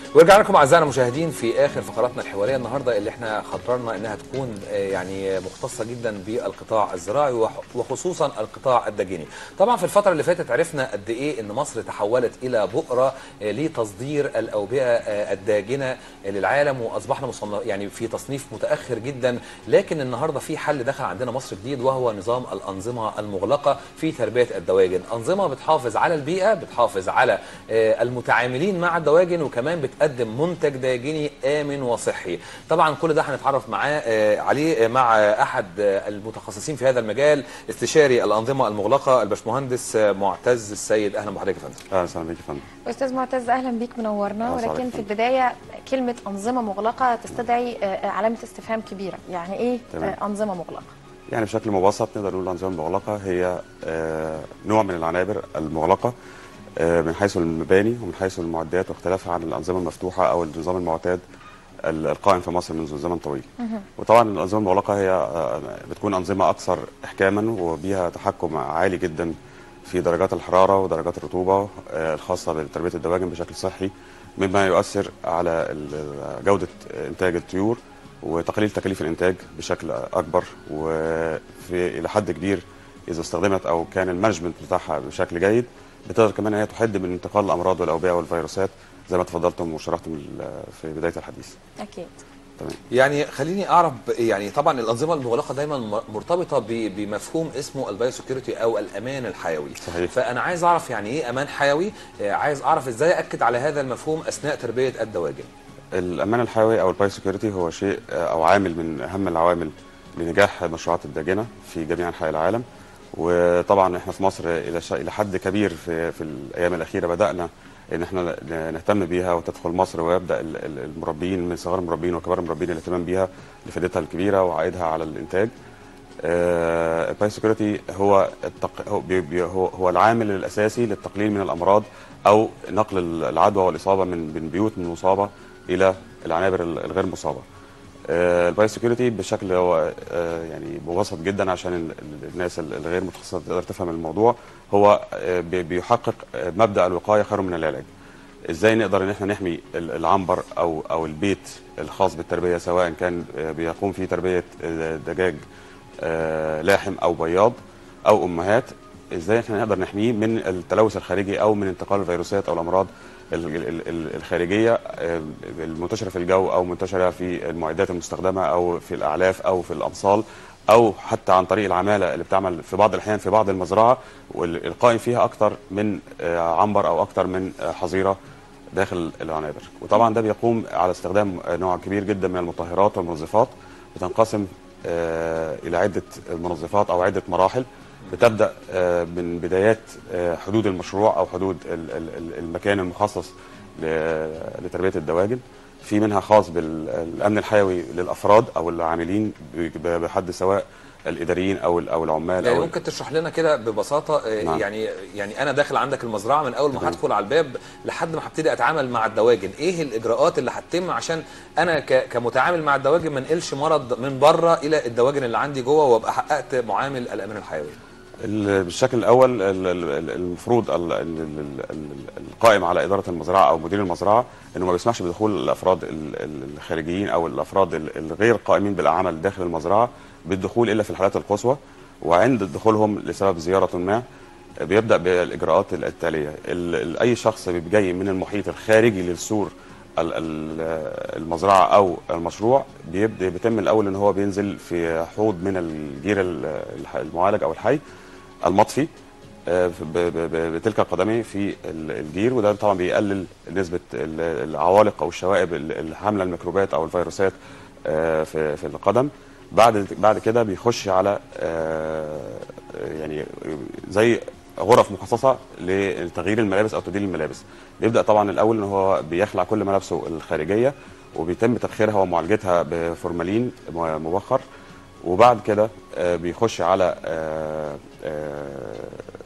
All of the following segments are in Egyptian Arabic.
ورجعنا لكم اعزائنا المشاهدين في اخر فقراتنا الحواريه النهارده اللي احنا قررنا انها تكون آه، يعني مختصه جدا بالقطاع الزراعي وح- وخصوصا القطاع الداجني. طبعا في الفتره اللي فاتت عرفنا قد ايه ان مصر تحولت الى بؤره آه، لتصدير الاوبئه آه، الداجنه للعالم واصبحنا مصنف يعني في تصنيف متاخر جدا لكن النهارده في حل دخل عندنا مصر جديد وهو نظام الانظمه المغلقه في تربيه الدواجن، انظمه بتحافظ على البيئه بتحافظ على آه، المتعاملين مع الدواجن وكمان بتقدم منتج داجني امن وصحي طبعا كل ده هنتعرف معاه آه، عليه آه، مع آه، احد آه، المتخصصين في هذا المجال استشاري الانظمه المغلقه الباشمهندس آه، معتز السيد اهلا بحضرتك يا فندم اهلا وسهلا بيك يا فندم استاذ معتز اهلا بيك منورنا أهلا وسهلا ولكن بك. في البدايه كلمه انظمه مغلقه تستدعي آه، علامه استفهام كبيره يعني ايه تمام. آه، انظمه مغلقه يعني بشكل مبسط نقدر نقول الانظمه المغلقه هي آه، نوع من العنابر المغلقه آه، من حيث المباني ومن حيث المعدات واختلافها عن الانظمه المفتوحه او النظام المعتاد ال- القائم في مصر منذ زمن طويل. وطبعا الانظمه المغلقه هي آه، بتكون انظمه اكثر احكاما وبها تحكم عالي جدا في درجات الحراره ودرجات الرطوبه آه، الخاصه بتربيه الدواجن بشكل صحي مما يؤثر على ال- جوده انتاج الطيور وتقليل تكاليف الانتاج بشكل اكبر وفي الى حد كبير اذا استخدمت او كان المانجمنت بتاعها بشكل جيد بتقدر كمان ان هي تحد من انتقال الامراض والاوبئه والفيروسات زي ما تفضلتم وشرحتم ال- في بدايه الحديث اكيد تمام يعني خليني اعرف ب- يعني طبعا الانظمه المغلقه دايما م- مرتبطه ب- بمفهوم اسمه البايو سكيورتي او الامان الحيوي صحيح. فانا عايز اعرف يعني ايه امان حيوي آه، عايز اعرف ازاي اكد على هذا المفهوم اثناء تربيه الدواجن الامان الحيوي او البايو سكيورتي هو شيء آه، او عامل من اهم العوامل لنجاح مشروعات الداجنه في جميع انحاء العالم وطبعا احنا في مصر الى ش- الى حد كبير في في الايام الاخيره بدانا ان احنا ن- نهتم بيها وتدخل مصر ويبدا ال- ال- المربيين من صغار المربيين وكبار المربيين الاهتمام بيها لفائدتها الكبيره وعائدها على الانتاج آه، البايو سكيورتي هو التق... هو, بي... بي... هو هو العامل الاساسي للتقليل من الامراض او نقل العدوى والاصابه من من بيوت من مصابه الى العنابر ال- الغير مصابه. آه، البايو سكيورتي بشكل هو آه، يعني مبسط جدا عشان ال- ال- الناس ال- الغير متخصصه تقدر تفهم الموضوع هو آه، بي- بيحقق آه، مبدا الوقايه خير من العلاج. ازاي نقدر ان احنا نحمي ال- العنبر او او البيت الخاص بالتربيه سواء كان آه، بيقوم فيه تربيه آه، دجاج آه، لاحم او بياض او امهات ازاي احنا نقدر نحميه من التلوث الخارجي او من انتقال الفيروسات او الامراض ال- ال- ال- الخارجيه آه، المنتشره في الجو او منتشره في المعدات المستخدمه او في الاعلاف او في الامصال او حتى عن طريق العماله اللي بتعمل في بعض الاحيان في بعض المزرعه والقائم فيها اكتر من آه، عنبر او اكتر من آه، حظيره داخل العنابر وطبعا ده بيقوم على استخدام نوع كبير جدا من المطهرات والمنظفات بتنقسم آه، الى عده منظفات او عده مراحل بتبدا آه، من بدايات آه، حدود المشروع او حدود ال- ال- ال- المكان المخصص ل- لتربيه الدواجن في منها خاص بالامن الحيوي للافراد او العاملين ب- بحد سواء الاداريين او ال- او العمال يعني او ممكن تشرح لنا كده ببساطه آه، نعم. يعني يعني انا داخل عندك المزرعه من اول ما تمام. هدخل على الباب لحد ما هبتدي اتعامل مع الدواجن ايه الاجراءات اللي هتتم عشان انا ك- كمتعامل مع الدواجن ما انقلش مرض من بره الى الدواجن اللي عندي جوه وابقى حققت معامل الامان الحيوي ال- بالشكل الاول ال- ال- ال- المفروض ال- ال- ال- ال- القائم على اداره المزرعه او مدير المزرعه انه ما بيسمحش بدخول الافراد ال- ال- الخارجيين او الافراد ال- الغير قائمين بالعمل داخل المزرعه بالدخول الا في الحالات القصوى وعند دخولهم لسبب زياره ما بيبدا بالاجراءات التاليه ال- ال- اي شخص بيبقى جاي من المحيط الخارجي للسور ال- ال- المزرعه او المشروع بيبدا بيتم الاول ان هو بينزل في حوض من الجير ال- الح- المعالج او الحي المطفي آه، ب- ب- ب- بتلك القدمين في ال- الجير وده طبعا بيقلل نسبه ال- العوالق او الشوائب ال- اللي حامله الميكروبات او الفيروسات آه، في في القدم بعد بعد كده بيخش على آه، يعني زي غرف مخصصه لتغيير الملابس او تبديل الملابس بيبدا طبعا الاول ان هو بيخلع كل ملابسه الخارجيه وبيتم تبخيرها ومعالجتها بفورمالين م- مبخر وبعد كده آه، بيخش على آه، آه،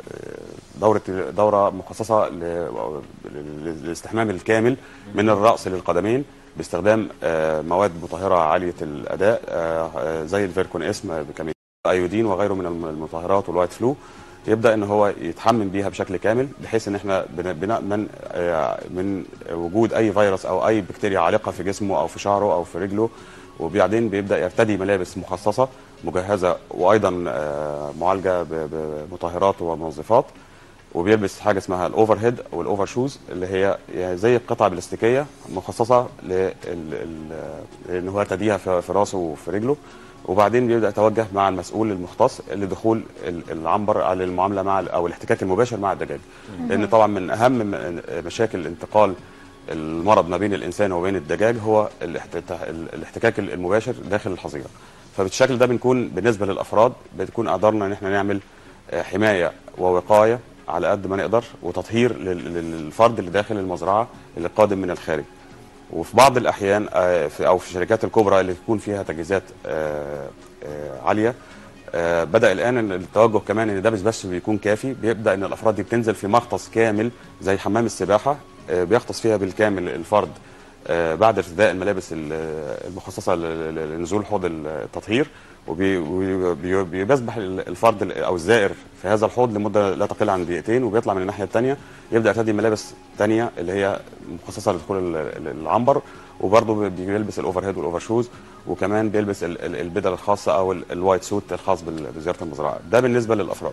دوره دوره مخصصه ل- ل- للاستحمام الكامل من الراس للقدمين باستخدام آه، مواد مطهره عاليه الاداء آه، آه، زي الفيركون اسم بكميه ايودين وغيره من الم- المطهرات والوايت فلو يبدا ان هو يتحمم بيها بشكل كامل بحيث ان احنا بن- بن- من آه، من وجود اي فيروس او اي بكتيريا عالقه في جسمه او في شعره او في رجله وبعدين بيبدا يرتدي ملابس مخصصه مجهزه وايضا آه، معالجه ب- بمطهرات ومنظفات وبيلبس حاجه اسمها الاوفر هيد او الاوفر شوز اللي هي يعني زي قطع بلاستيكيه مخصصه ل ان هو يرتديها في في راسه وفي رجله وبعدين بيبدا يتوجه مع المسؤول المختص لدخول ال- العنبر على المعامله مع ال- او الاحتكاك المباشر مع الدجاج لان طبعا من اهم م- مشاكل انتقال المرض ما بين الانسان وبين الدجاج هو الاحت- ال- الاحتكاك المباشر داخل الحظيره فبالشكل ده بنكون بالنسبه للافراد بتكون قدرنا ان احنا نعمل آه، حمايه ووقايه على قد ما نقدر وتطهير لل- للفرد اللي داخل المزرعه اللي قادم من الخارج وفي بعض الاحيان آه، في او في الشركات الكبرى اللي تكون فيها تجهيزات آه، آه، عاليه آه، بدا الان إن التوجه كمان ان ده مش بس بيكون كافي بيبدا ان الافراد دي بتنزل في مغطس كامل زي حمام السباحه آه، بيغطس فيها بالكامل الفرد آه، بعد ارتداء الملابس ال- المخصصه ل- ل- لنزول حوض التطهير وبيسبح الفرد ال- او الزائر في هذا الحوض لمده لا تقل عن دقيقتين وبيطلع من الناحيه الثانيه يبدا يرتدي ملابس ثانيه اللي هي مخصصه لدخول ال- ال- العنبر وبرضه بيلبس الاوفر هيد والاوفر شوز وكمان بيلبس ال- ال- البدل الخاصه او ال- الوايت سوت الخاص بال- بزياره المزرعه ده بالنسبه للافراد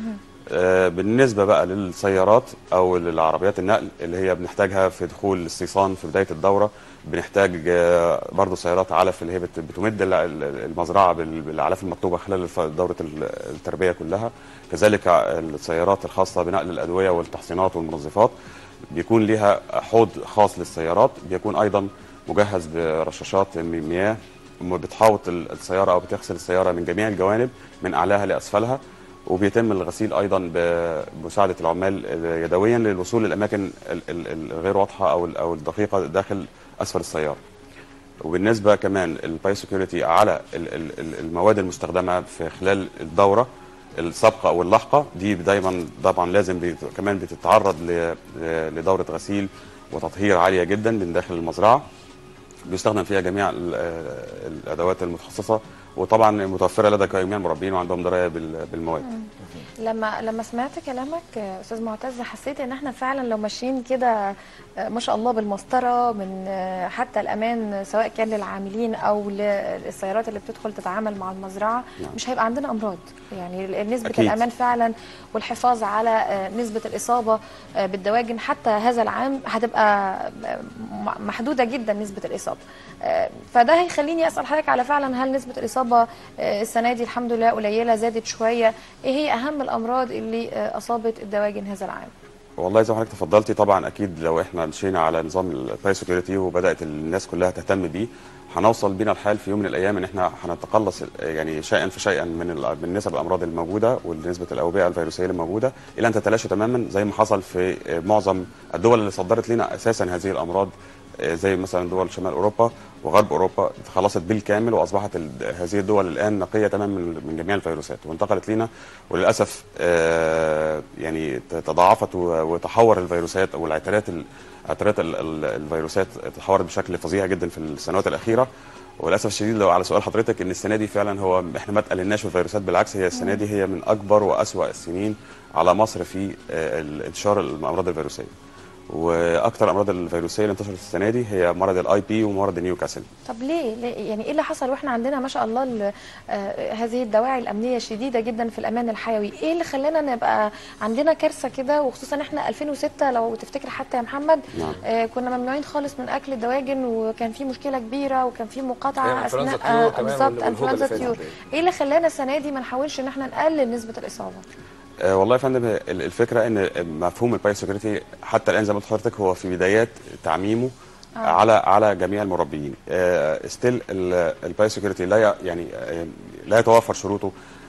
آه، بالنسبه بقى للسيارات او للعربيات النقل اللي هي بنحتاجها في دخول الاستيصان في بدايه الدوره بنحتاج آه، برضو سيارات علف اللي هي بت- بتمد ال- ال- المزرعه بال- بالاعلاف المطلوبه خلال الف- دوره ال- التربيه كلها كذلك ع- السيارات الخاصه بنقل الادويه والتحصينات والمنظفات بيكون ليها حوض خاص للسيارات بيكون ايضا مجهز برشاشات م- مياه م- بتحوط ال- السياره او بتغسل السياره من جميع الجوانب من اعلاها لاسفلها وبيتم الغسيل ايضا بمساعده العمال يدويا للوصول للاماكن ال- ال- الغير واضحه او ال- او الدقيقه داخل اسفل السياره. وبالنسبه كمان الباي سكيورتي على ال- ال- ال- المواد المستخدمه في خلال الدوره السابقه او اللاحقه دي دايما طبعا لازم بيت كمان بتتعرض ل- ل- لدوره غسيل وتطهير عاليه جدا من داخل المزرعه بيستخدم فيها جميع ال- آه، الادوات المتخصصه وطبعا متوفره لدى جميع المربين وعندهم درايه بال- بالمواد. لما لما سمعت كلامك آه، استاذ معتز حسيت ان احنا فعلا لو ماشيين كده آه، ما شاء الله بالمسطره من آه، حتى الامان سواء كان للعاملين او للسيارات اللي بتدخل تتعامل مع المزرعه نعم. مش هيبقى عندنا امراض يعني نسبه أكيد. الامان فعلا والحفاظ على آه، نسبه الاصابه آه، بالدواجن حتى هذا العام هتبقى آه، م- محدوده جدا نسبه الاصابه آه، فده هيخليني اسال حضرتك على فعلا هل نسبه الاصابه آه، السنه دي الحمد لله قليله زادت شويه ايه هي اهم الامراض اللي آه، اصابت الدواجن هذا العام والله زي ما حضرتك تفضلتي طبعا اكيد لو احنا مشينا على نظام الباي سكيورتي وبدات الناس كلها تهتم بيه هنوصل بينا الحال في يوم من الايام ان احنا هنتقلص يعني شيئا فشيئا من ال- من نسب الامراض الموجوده ونسبه الاوبئه الفيروسيه الموجوده الى ان تتلاشى تماما زي ما حصل في معظم الدول اللي صدرت لنا اساسا هذه الامراض زي مثلا دول شمال اوروبا وغرب اوروبا تخلصت بالكامل واصبحت ال- هذه الدول الان نقيه تماما من من جميع الفيروسات وانتقلت لنا وللاسف آه، يعني ت- تضاعفت و- وتحور الفيروسات او العترات ال- عترات ال- ال- الفيروسات تحورت بشكل فظيع جدا في السنوات الاخيره وللاسف الشديد لو على سؤال حضرتك ان السنه دي فعلا هو احنا ما تقللناش في الفيروسات بالعكس هي السنه دي هي من اكبر واسوا السنين على مصر في آه، ال- انتشار الامراض الفيروسيه واكثر الامراض الفيروسيه اللي انتشرت السنه دي هي مرض الاي بي ومرض نيوكاسل طب ليه, ليه يعني ايه اللي حصل واحنا عندنا ما شاء الله ال- آه، هذه الدواعي الامنيه شديده جدا في الامان الحيوي ايه اللي خلانا نبقى عندنا كارثه كده وخصوصا احنا 2006 لو تفتكر حتى يا محمد نعم. آه كنا ممنوعين خالص من اكل الدواجن وكان في مشكله كبيره وكان في أيوة، مقاطعه إنفلونزا اثناء الطيور آه، كمان بالظبط والهوجة اللي انفلونزا فاتت. الطيور ايه اللي خلانا السنه دي ما نحاولش ان احنا نقلل نسبه الاصابه آه والله يا فندم هي ال- الفكره ان مفهوم الباي سكيورتي حتى الان زي ما قلت لحضرتك هو في بدايات تعميمه آه. آه. على على جميع المربيين ستيل الباي سكيورتي لا ي- يعني آه، لا يتوفر شروطه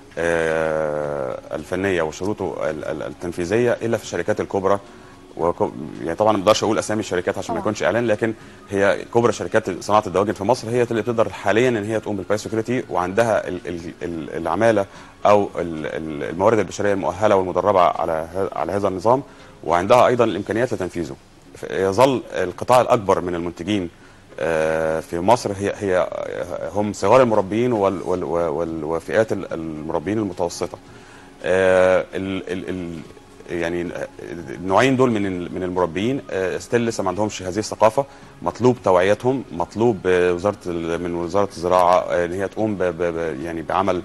آه، الفنيه وشروطه ال- ال- التنفيذيه الا في الشركات الكبرى وكو يعني طبعا ما اقدرش اقول اسامي الشركات عشان ما طبعاً. يكونش اعلان لكن هي كبرى شركات صناعه الدواجن في مصر هي اللي بتقدر حاليا ان هي تقوم بالباي سكيورتي وعندها ال ال ال العماله او ال ال الموارد البشريه المؤهله والمدربه على ه- على هذا النظام وعندها ايضا الامكانيات لتنفيذه ف- يظل القطاع الاكبر من المنتجين آه، في مصر هي هي هم صغار المربيين وال- وال- وال- وفئات ال- المربيين المتوسطه آه، ال ال ال يعني النوعين دول من ال- من المربيين ستيل لسه ما عندهمش هذه الثقافه مطلوب توعيتهم مطلوب آه، وزاره ال- من وزاره الزراعه آه، ان هي تقوم ب ب ب يعني بعمل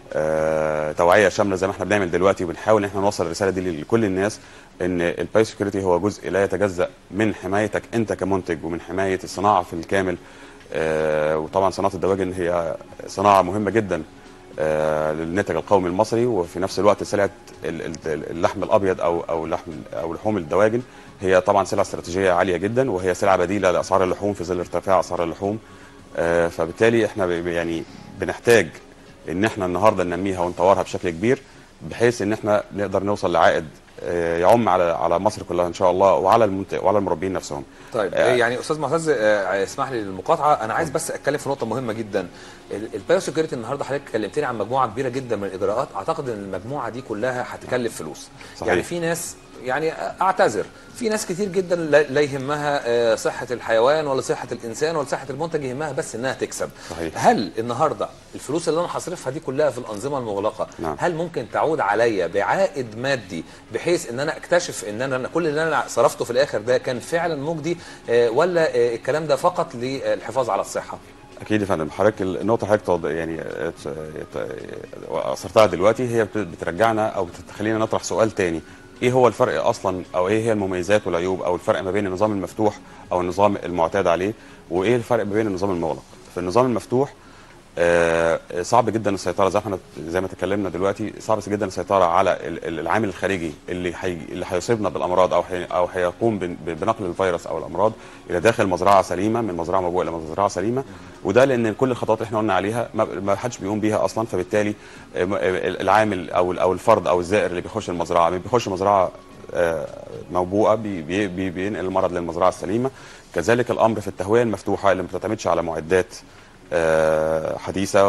آه، توعيه شامله زي ما احنا بنعمل دلوقتي وبنحاول ان احنا نوصل الرساله دي لكل الناس ان الباي سكيورتي هو جزء لا يتجزا من حمايتك انت كمنتج ومن حمايه الصناعه في الكامل آه، وطبعا صناعه الدواجن هي صناعه مهمه جدا آه، للناتج القومي المصري وفي نفس الوقت سلعه ال- ال- اللحم الابيض او او لحم او لحوم الدواجن هي طبعا سلعه استراتيجيه عاليه جدا وهي سلعه بديله لاسعار اللحوم في ظل ارتفاع اسعار اللحوم آه، فبالتالي احنا ب- يعني بنحتاج ان احنا النهارده ننميها ونطورها بشكل كبير بحيث ان احنا نقدر نوصل لعائد آه، يعم على على مصر كلها ان شاء الله وعلى المنتج وعلى المربين نفسهم طيب آه. يعني استاذ معتز آه، اسمح لي للمقاطعه انا عايز بس اتكلم في نقطه مهمه جدا البايو سكيورتي النهارده حضرتك كلمتني عن مجموعه كبيره جدا من الاجراءات اعتقد ان المجموعه دي كلها هتكلف فلوس صحيح. يعني في ناس يعني اعتذر في ناس كتير جدا لا لا يهمها آه، صحه الحيوان ولا صحه الانسان ولا صحه المنتج يهمها بس انها تكسب صحيح. هل النهارده الفلوس اللي انا هصرفها دي كلها في الانظمه المغلقه نعم. هل ممكن تعود عليا بعائد مادي بحيث ان انا اكتشف ان انا أنا كل اللي انا صرفته في الاخر ده كان فعلا مجدي آه، ولا آه، الكلام ده فقط للحفاظ على الصحه اكيد يا فندم حضرتك النقطه حضرتك توض- يعني ات- ات- اثرتها دلوقتي هي بت- بترجعنا او بتخلينا نطرح سؤال تاني ايه هو الفرق اصلا او ايه هي المميزات والعيوب او الفرق ما بين النظام المفتوح او النظام المعتاد عليه وايه الفرق ما بين النظام المغلق في النظام المفتوح آه، صعب جدا السيطره زي ما احنا زي ما تكلمنا دلوقتي صعب جدا السيطره على ال- ال- العامل الخارجي اللي حي اللي هيصيبنا بالامراض او حي او هيقوم بن- بنقل الفيروس او الامراض الى داخل مزرعه سليمه من مزرعه موبوءه الى مزرعه سليمه وده لان كل الخطوات اللي احنا قلنا عليها ما- ما حدش بيقوم بيها اصلا فبالتالي آه، م- آه، العامل او او الفرد او الزائر اللي بيخش المزرعه بيخش مزرعه آه، موبوءه بي بي بي بينقل المرض للمزرعه السليمه كذلك الامر في التهويه المفتوحه اللي ما بتعتمدش على معدات آه، حديثه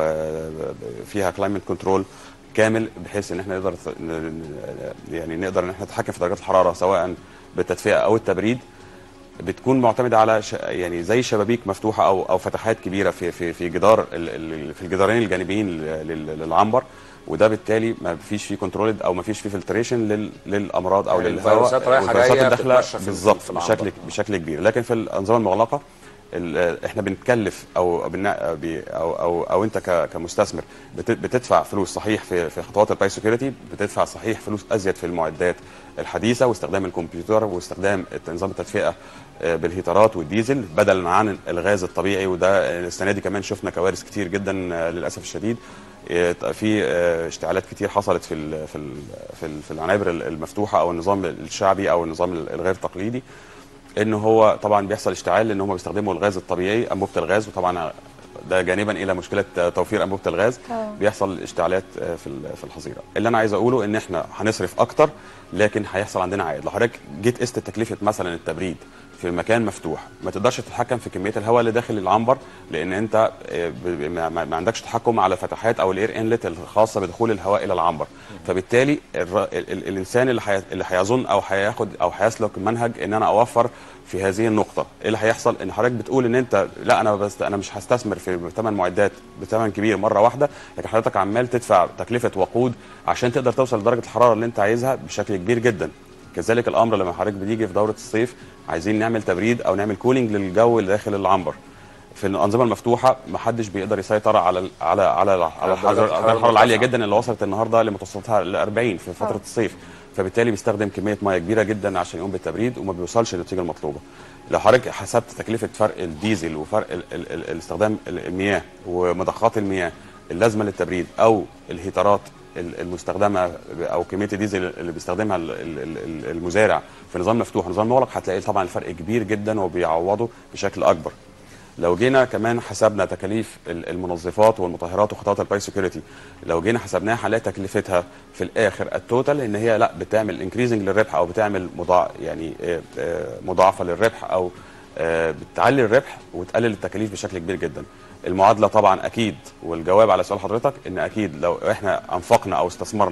وفيها كلايمت كنترول كامل بحيث ان احنا نقدر ن- ن- يعني نقدر ان احنا نتحكم في درجات الحراره سواء بالتدفئه او التبريد بتكون معتمده على ش... يعني زي شبابيك مفتوحه او او فتحات كبيره في في في جدار ال... ال... في الجدارين الجانبيين لل... للعنبر وده بالتالي ما فيش فيه كنترول او ما فيش فيه فلتريشن لل... للامراض او يعني للهواء الفيروسات رايحة والفيروسات جاية الداخله بتتمشى في- بالظبط في العنبر. بشكل بشكل كبير لكن في الانظمه المغلقه ال- احنا بنتكلف او بن- بي- او او, أو انت ك- كمستثمر بت- بتدفع فلوس صحيح في في خطوات الباي سكيورتي بتدفع صحيح فلوس ازيد في المعدات الحديثه واستخدام الكمبيوتر واستخدام نظام التدفئه آه، بالهيترات والديزل بدلا عن الغاز الطبيعي وده السنه دي كمان شفنا كوارث كتير جدا آه، للاسف الشديد آه، في آه، اشتعالات كتير حصلت في ال- في ال- في ال- في العنابر المفتوحه او النظام الشعبي او النظام الغير تقليدي ان هو طبعا بيحصل اشتعال لان هم بيستخدموا الغاز الطبيعي انبوبه الغاز وطبعا ده جانبا الى مشكله توفير انبوبه الغاز آه. بيحصل اشتعالات في ال- في الحظيره اللي انا عايز اقوله ان احنا هنصرف اكتر لكن هيحصل عندنا عائد لو حضرتك جيت قست تكلفه مثلا التبريد في مكان مفتوح ما تقدرش تتحكم في كميه الهواء اللي داخل العنبر لان انت آه، ب- ما ما- ما عندكش تحكم على فتحات او الاير انلت الخاصه بدخول الهواء الى العنبر فبالتالي الر- ال- ال- الانسان اللي حي... اللي هيظن او هياخد او هيسلك منهج ان انا اوفر في هذه النقطه ايه اللي هيحصل ان حضرتك بتقول ان انت لا انا بس انا مش هستثمر في ثمن معدات بثمن كبير مره واحده لكن حضرتك عمال تدفع تكلفه وقود عشان تقدر توصل لدرجه الحراره اللي انت عايزها بشكل كبير جدا كذلك الامر لما حضرتك بتيجي في دوره الصيف عايزين نعمل تبريد او نعمل كولينج للجو اللي داخل العنبر في الانظمه المفتوحه ما حدش بيقدر يسيطر على ال- على على على درجة الحراره الحرارة الحرارة العاليه المرتفعة. جدا اللي وصلت النهارده لمتوسطها ل 40 في فتره آه. الصيف فبالتالي بيستخدم كميه ميه كبيره جدا عشان يقوم بالتبريد وما بيوصلش للنتيجه المطلوبه لو حضرتك حسبت تكلفه فرق الديزل وفرق ال ال ال الاستخدام ال- المياه ومضخات المياه اللازمه للتبريد او الهيترات ال- المستخدمه او كميه الديزل اللي بيستخدمها ال- ال- ال- المزارع في نظام مفتوح ونظام مغلق هتلاقي طبعا الفرق كبير جدا وبيعوضه بشكل اكبر لو جينا كمان حسبنا تكاليف ال- المنظفات والمطهرات وخطوات الباي سكيورتي لو جينا حسبناها هنلاقي تكلفتها في الاخر التوتال ان هي لا بتعمل انكريزنج للربح او بتعمل مضاع يعني آه، آه، مضاعفه للربح او آه، بتعلي الربح وتقلل التكاليف بشكل كبير جدا المعادله طبعا اكيد والجواب على سؤال حضرتك ان اكيد لو احنا انفقنا او استثمرنا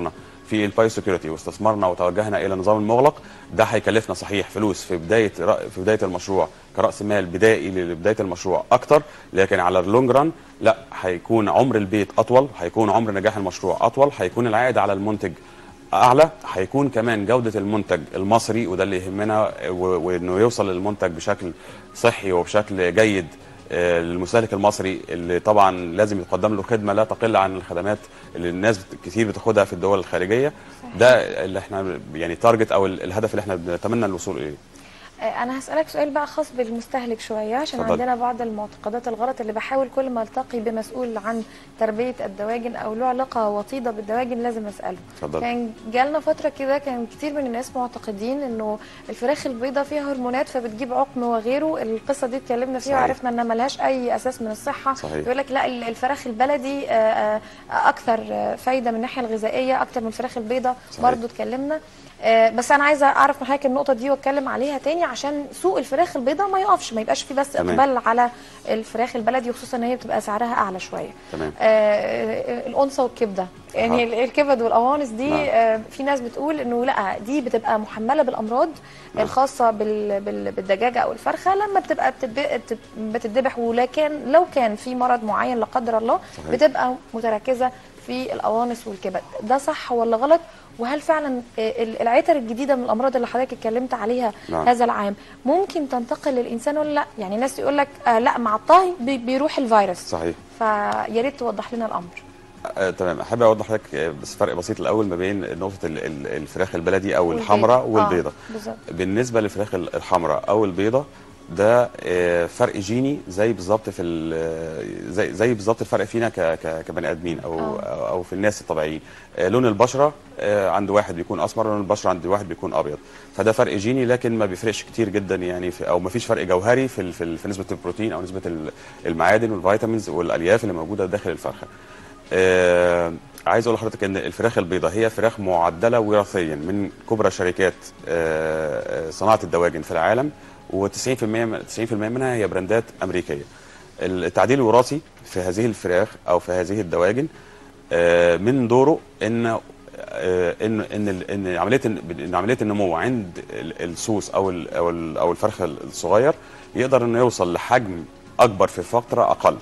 في الباي سكيورتي واستثمرنا وتوجهنا الى النظام المغلق ده هيكلفنا صحيح فلوس في بدايه رأ- في بدايه المشروع كراس مال بدائي لبدايه المشروع اكتر لكن على اللونج ران لا هيكون عمر البيت اطول هيكون عمر نجاح المشروع اطول هيكون العائد على المنتج اعلى هيكون كمان جوده المنتج المصري وده اللي يهمنا و- وانه يوصل المنتج بشكل صحي وبشكل جيد آه، للمستهلك المصري اللي طبعا لازم يتقدم له خدمه لا تقل عن الخدمات اللي الناس بت- كتير بتاخدها في الدول الخارجيه ده اللي احنا يعني تارجت او ال- الهدف اللي احنا بنتمنى الوصول اليه آه، انا هسالك سؤال بقى خاص بالمستهلك شويه عشان اتفضل. عندنا بعض المعتقدات الغلط اللي بحاول كل ما التقي بمسؤول عن تربيه الدواجن او له علاقه وطيده بالدواجن لازم اساله اتفضل. كان جالنا فتره كده كان كتير من الناس معتقدين انه الفراخ البيضاء فيها هرمونات فبتجيب عقم وغيره القصه دي اتكلمنا فيها صحيح. وعرفنا انها ملهاش اي اساس من الصحه صحيح. يقول لك لا ال- الفراخ البلدي آه، آه، اكثر آه، فايده من الناحيه الغذائيه اكتر من الفراخ البيضاء صحيح. برضو اتكلمنا آه، بس انا عايزه اعرف من حضرتك النقطه دي واتكلم عليها تاني عشان سوق الفراخ البيضاء ما يقفش ما يبقاش فيه بس تمام. اقبال على الفراخ البلدي وخصوصا ان هي بتبقى سعرها اعلى شويه تمام. آه، آه، الانثى والكبده يعني آه. ال- الكبد والقوانص دي نعم. آه، في ناس بتقول انه لا دي بتبقى محمله بالامراض نعم. الخاصه بال- بال- بالدجاجه او الفرخه لما بتبقى بتتب- بت- بتتذبح ولكن لو كان في مرض معين لا قدر الله صحيح. بتبقى متركزه في القوانص والكبد ده صح ولا غلط وهل فعلا آه، ال- العتر الجديده من الامراض اللي حضرتك اتكلمت عليها نعم. هذا العام ممكن تنتقل للانسان ولا لا يعني ناس يقول لك آه لا مع الطهي بي- بيروح الفيروس صحيح فيا ريت توضح لنا الامر آه، تمام احب اوضح لك آه، بس فرق بسيط الاول ما بين نقطه ال- ال- الفراخ البلدي او والبيض. الحمراء والبيضه آه بالظبط بالنسبه للفراخ ال- الحمراء او البيضه ده آه، فرق جيني زي بالظبط في ال- زي زي بالظبط الفرق فينا ك- ك- كبني ادمين او آه. او أو في الناس الطبيعيين آه، لون البشره آه، عند واحد بيكون اسمر لون البشره عند واحد بيكون ابيض فده فرق جيني لكن ما بيفرقش كتير جدا يعني في او ما فيش فرق جوهري في ال- في, ال- في نسبه البروتين او نسبه ال- المعادن والفيتامينز والالياف اللي موجوده داخل الفرخه آه عايز اقول لحضرتك ان الفراخ البيضاء هي فراخ معدله وراثيا من كبرى شركات آه آه، صناعه الدواجن في العالم و90% من 90% منها هي براندات امريكيه. التعديل الوراثي في هذه الفراخ او في هذه الدواجن آه من دوره ان آه، ان ان ال- ان عمليه ان عمليه النمو عند ال- السوس او ال او ال او الفرخ الصغير يقدر انه يوصل لحجم اكبر في فتره اقل.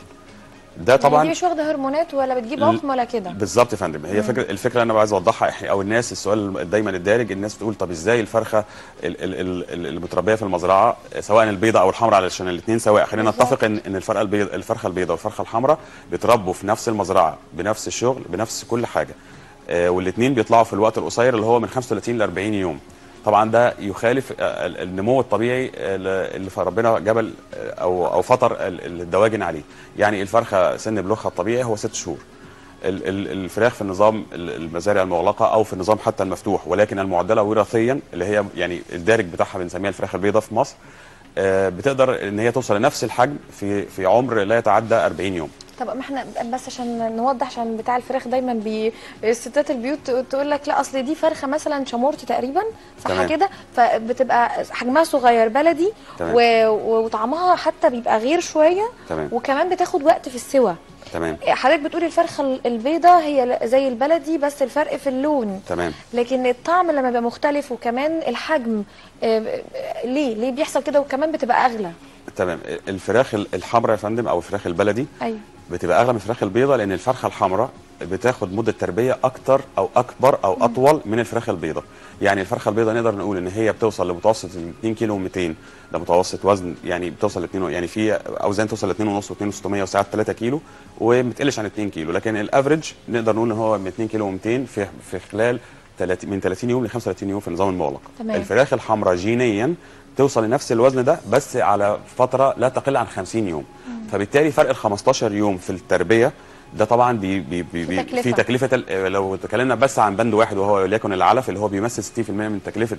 ده طبعا طبعا دي مش واخده هرمونات ولا بتجيب ل- عقم ولا كده بالظبط يا فندم هي فكره الفكره اللي انا عايز اوضحها إح- او الناس السؤال دايما الدارج الناس بتقول طب ازاي الفرخه ال- ال- ال- ال- المتربيه في المزرعه سواء البيضاء او الحمراء علشان الاثنين سواء خلينا بالظبط. نتفق ان ان الفرخه البيض الفرخه البيضاء والفرخه الحمراء بيتربوا في نفس المزرعه بنفس الشغل بنفس كل حاجه آه، والاثنين بيطلعوا في الوقت القصير اللي هو من 35 ل 40 يوم طبعا ده يخالف آه، ال- النمو الطبيعي آه، اللي ربنا جبل آه، او او فطر ال- الدواجن عليه يعني الفرخه سن بلوغها الطبيعي هو ست شهور ال- ال- الفراخ في النظام ال- المزارع المغلقه او في النظام حتى المفتوح ولكن المعدله وراثيا اللي هي يعني الدارج بتاعها بنسميها الفراخ البيضاء في مصر آه، بتقدر ان هي توصل لنفس الحجم في في عمر لا يتعدى 40 يوم طب ما احنا بس عشان نوضح عشان بتاع الفراخ دايما بي الستات البيوت تقول لك لا اصل دي فرخه مثلا شمورت تقريبا صح تمام. كده فبتبقى حجمها صغير بلدي تمام. و... وطعمها حتى بيبقى غير شويه تمام وكمان بتاخد وقت في السوى تمام حضرتك بتقولي الفرخه البيضه هي زي البلدي بس الفرق في اللون تمام لكن الطعم لما بيبقى مختلف وكمان الحجم آه، آه، ليه ليه بيحصل كده وكمان بتبقى اغلى تمام الفراخ الحمراء يا فندم او الفراخ البلدي ايوه بتبقى اغلى من الفراخ البيضاء لان الفرخه الحمراء بتاخد مده تربيه اكتر او اكبر او اطول من الفراخ البيضاء يعني الفرخه البيضاء نقدر نقول ان هي بتوصل لمتوسط 2 كيلو و200 ده متوسط وزن يعني بتوصل ل 2 يعني في اوزان توصل ل 2 ونص و2 و600 وساعات 3 كيلو وما بتقلش عن 2 كيلو لكن الافريج نقدر نقول ان هو من 2 كيلو و200 في في خلال 30 من 30 يوم ل 35 يوم في النظام المغلق تمام. الفراخ الحمراء جينيا توصل لنفس الوزن ده بس على فتره لا تقل عن 50 يوم فبالتالي فرق ال 15 يوم في التربيه ده طبعا بي بي بي في بي تكلفة. في تكلفه ال- لو تكلمنا بس عن بند واحد وهو وليكن العلف اللي هو بيمثل 60% من تكلفه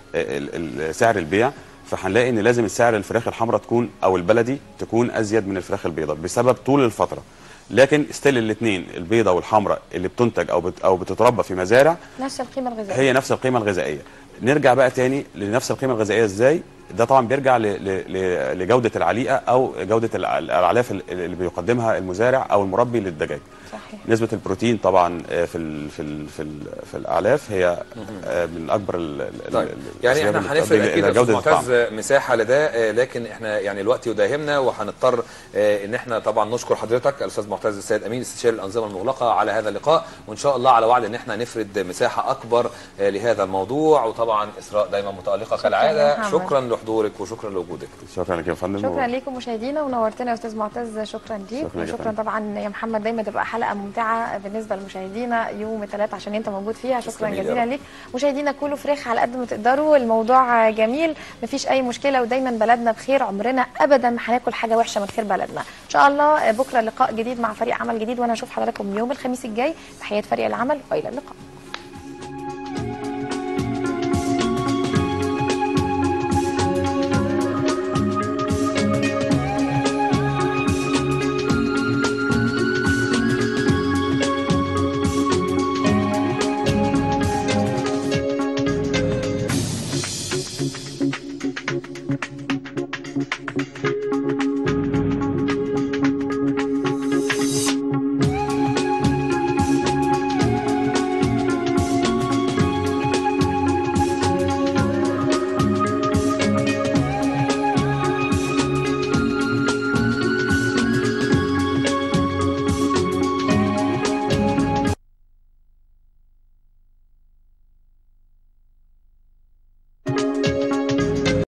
ال- ال- سعر البيع فهنلاقي ان لازم السعر الفراخ الحمراء تكون او البلدي تكون ازيد من الفراخ البيضاء بسبب طول الفتره لكن ستيل الاثنين البيضاء والحمراء اللي بتنتج او بت او بتتربى في مزارع نفس القيمه الغذائيه هي نفس القيمه الغذائيه نرجع بقى تاني لنفس القيمه الغذائيه ازاي ده طبعا بيرجع ل- ل- ل- لجوده العليقه او جوده الع- الاعلاف ال- اللي بيقدمها المزارع او المربي للدجاج صحيح نسبه البروتين طبعا آه، في ال في ال في, ال في الاعلاف هي آه، من اكبر ال- ال- طيب ال- يعني الأسباب احنا اللي هنفرد بتؤدي اكيد إلى يا استاذ جودة الطعم. معتز مساحه لده آه، لكن احنا يعني الوقت يداهمنا وهنضطر آه، ان احنا طبعا نشكر حضرتك الاستاذ معتز السيد امين استشاري الانظمه المغلقه على هذا اللقاء وان شاء الله على وعد ان احنا نفرد مساحه اكبر آه، لهذا الموضوع وطبعا اسراء دايما متالقه يا كالعاده محمد. شكرا لحضورك وشكرا لوجودك شكرا لك يا فندم شكرا ليكم مشاهدينا ونورتنا يا استاذ معتز شكرا ليك شكرا لك يا وشكرا فندم. طبعا يا محمد دايما تبقى حلقه ممتعه بالنسبه لمشاهدينا يوم الثلاث عشان انت موجود فيها شكرا تسلمي يا جزيلا رب. ليك مشاهدينا كلوا فريخ على قد ما تقدروا الموضوع جميل مفيش اي مشكله ودايما بلدنا بخير عمرنا ابدا ما هناكل حاجه وحشه من خير بلدنا ان شاء الله بكره لقاء جديد مع فريق عمل جديد وانا اشوف حضراتكم يوم الخميس الجاي تحيات فريق العمل والى اللقاء